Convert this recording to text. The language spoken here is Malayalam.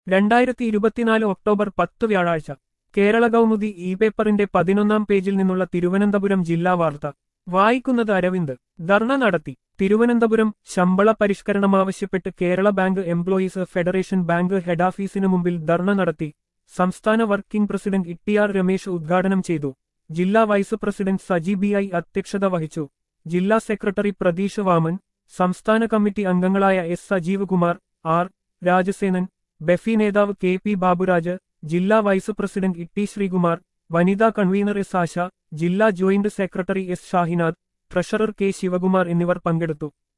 രണ്ടായിരത്തി ഇരുപത്തിനാല് ഒക്ടോബർ പത്ത് വ്യാഴാഴ്ച കേരള കൗമുദി ഇ പേപ്പറിന്റെ പതിനൊന്നാം പേജിൽ നിന്നുള്ള തിരുവനന്തപുരം ജില്ലാ വാർത്ത വായിക്കുന്നത് അരവിന്ദ് ധർണ നടത്തി തിരുവനന്തപുരം ശമ്പള പരിഷ്കരണമാവശ്യപ്പെട്ട് Kerala bank employees federation bank head ഓഫീസിനു മുമ്പിൽ ധർണ നടത്തി സംസ്ഥാന വർക്കിംഗ് പ്രസിഡന്റ് ഇട്ടിയാർ രമേശ് ഉദ്ഘാടനം ചെയ്തു ജില്ലാ vice president Saji B I അധ്യക്ഷത വഹിച്ചു ജില്ലാ സെക്രട്ടറി പ്രതീഷ് വാമൻ സംസ്ഥാന കമ്മിറ്റി അംഗങ്ങളായ എസ് സജീവ് കുമാർ ആർ രാജസേനൻ ബെഫി നേതാവ് കെ പി ബാബുരാജ് ജില്ലാ വൈസ് പ്രസിഡന്റ് ഇട്ടി ശ്രീകുമാർ വനിതാ കൺവീനർ എസ് ആശ ജില്ലാ joint secretary S Shahinath treasurer K Sivakumar എന്നിവർ പങ്കെടുത്തു